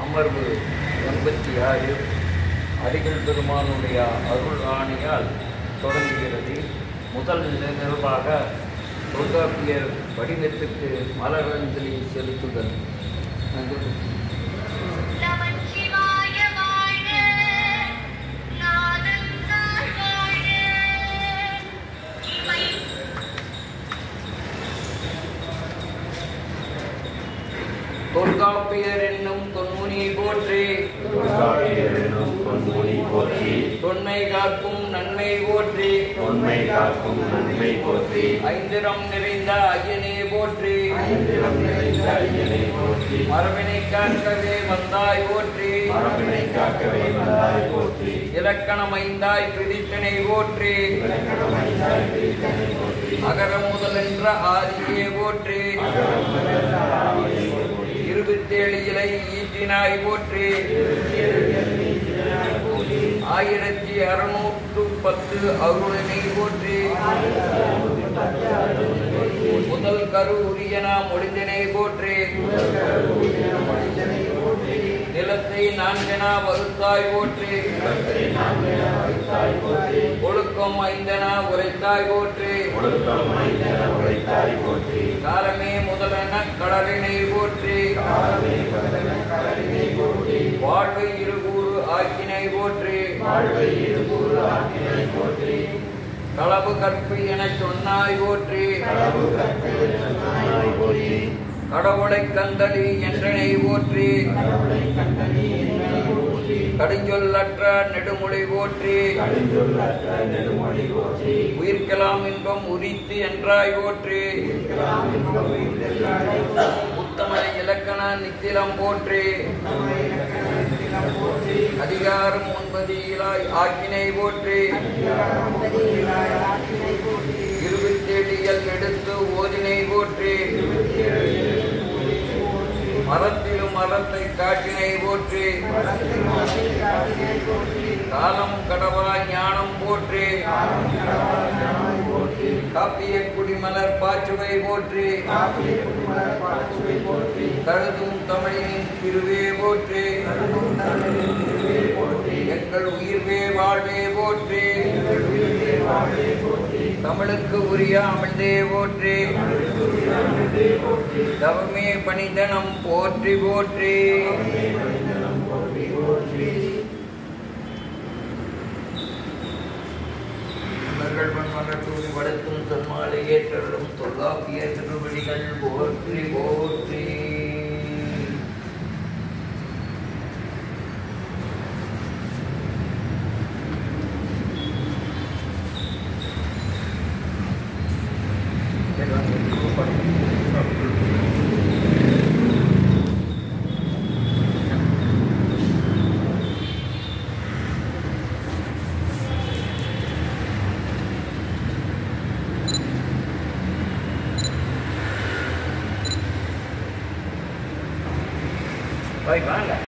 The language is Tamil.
அமர்வு எண்பத்தி ஆறு அடிகள் பெருமானுடைய அருள் ஆணையால் தொடங்குகிறது முதல் நிகழ்வாக தொல்காப்பியர் வடிவத்திற்கு மலரஞ்சலி செலுத்துதல் நமச்சிவாய வாழ்க நாதன் தாழ் வாழ்க இமை தொல்காப்பியர் என்னும் தொன்முனி போற்றி தொல்காப்பியரெனும் பொன்முடி போற்றி தொன்மை காக்கும் நன்மை போற்றி தொன்மை காக்கும் நன்மை போற்றி ஐந்திரம் நிறைந்த ஐயனே போற்றி ஐந்திரம் நிறைந்த ஐயனை போற்றி மரபினை காக்கவே வந்தாய் போற்றி மரபினை காக்கவே வந்தாய் போற்றி இலக்கணம் ஐந்தாய் பிரித்தனை போற்றி இலக்கணமைந்தாய் பிரித்தனை போற்றி அகர முதலென்ற ஆதியே போற்றி அகரம் முதல் ஆதியை போற்றி இருபத்தேழு இலை ஈட்டினாய் போற்றி ஆயிரத்தி அறுநூற்று பத்து அருளினை போற்றி முதல் கரு உரியனா முடிந்தனை போற்றி நிலத்தை நான்கனா வகுத்தாய் போற்றி வைத்தாய் போற்றி ஒழுக்கம் ஐந்தனா உரைத்தாய் போற்றி ஒழுக்கம் மைந்தன உழைத்தாய் போற்றி காலமே முதலென கடலினை போற்றி காலமே வந்தன கடலினை போற்றி வாழ்வை இருகூறு ஆக்கினை போற்றி வாழ்வை இருபூர் ஆக்கினை போற்றி களவு கற்பு எனச் சொன்னாய் போற்றி களவு கற்று சொன்னாய் போற்றி கடவுளை கந்தளி என்றனை போற்றி கடவுளை கண்டனி என்னை போற்றி கடுஞ்சொல்லற்ற நெடுமொழி போற்றி கடுஞ்சொல்லற்ற நெடுமொழி போற்றி உயிர்க்கலாம் இன்பம் உரித்து என்றாய் போற்றி இருக்கலாம் இன்பம் உயிர்த்தெல்லாரை உத்தம இலக்கண நித்திலம் போற்றி போற்றி அதிகாரம் ஒன்பதிலாய் ஆக்கினை போற்றி இருபத்தேழியல் எடுத்து ஓதினை போற்றி மரத்திலும் மரத்தை காட்டினை போற்றி காலம் கடவா ஞானம் போற்றி காப்பிய குடிமலர் பாச்சுவை போற்றி கருதும் தமிழின் திருவே போற்றி எங்கள் உயிர்வே வாழ்வே போற்றி தமிழுக்கு உரிய அமிழ்தே போற்றி தவமே பணிதனம் போற்றி போற்றி மலர்கள் மன்மலத்தூரி வடத்தும் தன்மாலை ஏற்றலும் தொல்லாப்பிய திருவடிகள் போற்றி போற்றி போய் வாங்க